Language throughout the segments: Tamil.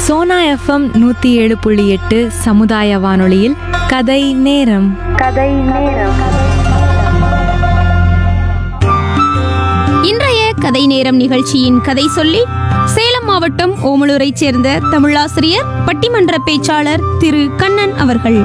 சோனா எஃப்எம் நூற்றி ஏழு புள்ளி எட்டு சமுதாய வானொலியில் கதை நேரம் இன்றைய கதை நேரம் நிகழ்ச்சியின் கதை சொல்லி சேலம் மாவட்டம் ஓமலூரைச் சேர்ந்த தமிழாசிரியர் பட்டிமன்ற பேச்சாளர் திரு கண்ணன் அவர்கள்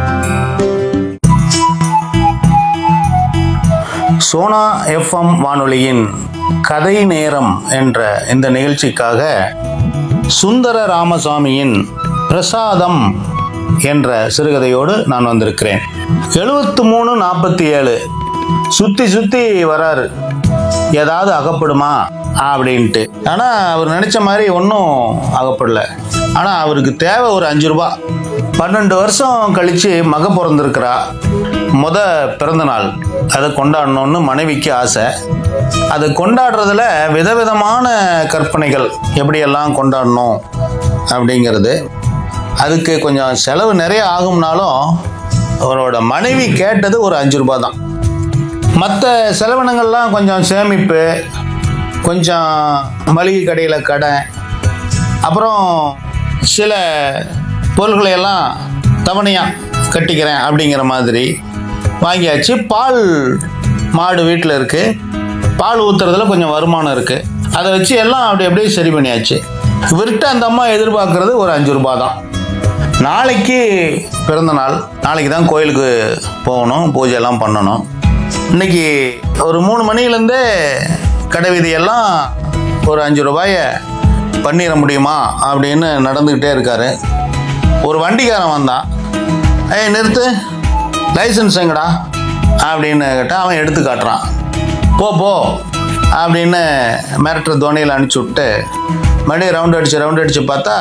சோனா எஃப்எம் வானொலியின் கதை நேரம் என்ற இந்த நிகழ்ச்சிக்காக சுந்தர ராமசாமியின் பிரசாதம் என்ற சிறுகதையோடு நான் வந்திருக்கிறேன் எழுபத்து மூணு நாற்பத்தி ஏழு சுத்தி சுத்தி வராரு ஏதாவது அகப்படுமா அப்படின்ட்டு ஆனா அவர் நினைச்ச மாதிரி ஒன்றும் அகப்படல ஆனா அவருக்கு தேவை ஒரு அஞ்சு ரூபா பன்னெண்டு வருஷம் கழிச்சு மக பிறந்திருக்கிறா முத பிறந்த நாள் அதை கொண்டாடணும்னு மனைவிக்கு ஆசை அது கொண்டாடுறதுல விதவிதமான கற்பனைகள் எப்படியெல்லாம் கொண்டாடணும் அப்படிங்கிறது அதுக்கு கொஞ்சம் செலவு நிறைய ஆகும்னாலும் அவரோட மனைவி கேட்டது ஒரு அஞ்சு ரூபாய் தான் மற்ற செலவினங்கள்லாம் கொஞ்சம் சேமிப்பு கொஞ்சம் மளிகை கடையில் கடை அப்புறம் சில பொருள்களை எல்லாம் தவணையாக கட்டிக்கிறேன் அப்படிங்கிற மாதிரி வாங்கியாச்சு பால் மாடு வீட்டில் இருக்குது பால் ஊற்றுறதுல கொஞ்சம் வருமானம் இருக்குது அதை வச்சு எல்லாம் அப்படி அப்படியே சரி பண்ணியாச்சு இவர்கிட்ட அந்த அம்மா எதிர்பார்க்கறது ஒரு அஞ்சு ரூபாய் தான் நாளைக்கு பிறந்த நாள் நாளைக்கு தான் கோயிலுக்கு போகணும் பூஜை எல்லாம் பண்ணணும் இன்னைக்கு ஒரு மூணு மணிலேருந்தே கடை வீதியெல்லாம் ஒரு அஞ்சு ரூபாயை பண்ணிட முடியுமா அப்படின்னு நடந்துக்கிட்டே இருக்காரு ஒரு வண்டிக்காரன் வந்தான் ஏய் நிறுத்து லைசன்ஸ் எங்கடா அப்படின்னு கேட்டால் அவன் எடுத்து காட்டுறான் போ போ அப்படின்னு மிரட்டுற துவனையில் அனுப்பிச்சி விட்டு மறுபடியும் ரவுண்ட் அடிச்சு ரவுண்ட் அடிச்சு பார்த்தா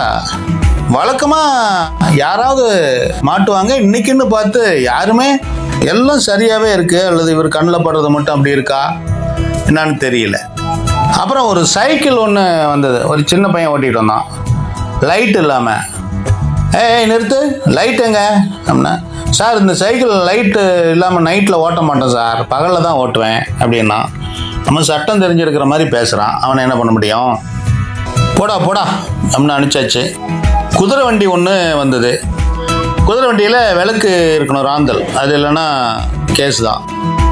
வழக்கமாக யாராவது மாட்டுவாங்க இன்னைக்குன்னு பார்த்து யாருமே எல்லாம் சரியாகவே இருக்கு அல்லது இவர் கண்ணில் படுறது மட்டும் அப்படி இருக்கா என்னன்னு தெரியல அப்புறம் ஒரு சைக்கிள் ஒன்று வந்தது ஒரு சின்ன பையன் ஓட்டிகிட்டு வந்தான் லைட் இல்லாமல் ஏய் நிறுத்து லைட் எங்க அப்படின்னா சார் இந்த சைக்கிள் லைட்டு இல்லாமல் நைட்டில் ஓட்ட மாட்டேன் சார் பகலில் தான் ஓட்டுவேன் அப்படின்னா நம்ம சட்டம் தெரிஞ்சிருக்கிற மாதிரி பேசுகிறான் அவனை என்ன பண்ண முடியும் போடா போடா அப்படின்னு அனுப்பிச்சாச்சு குதிரை வண்டி ஒன்று வந்தது குதிரை வண்டியில் விளக்கு இருக்கணும் ராந்தல் அது இல்லைன்னா கேஸ் தான்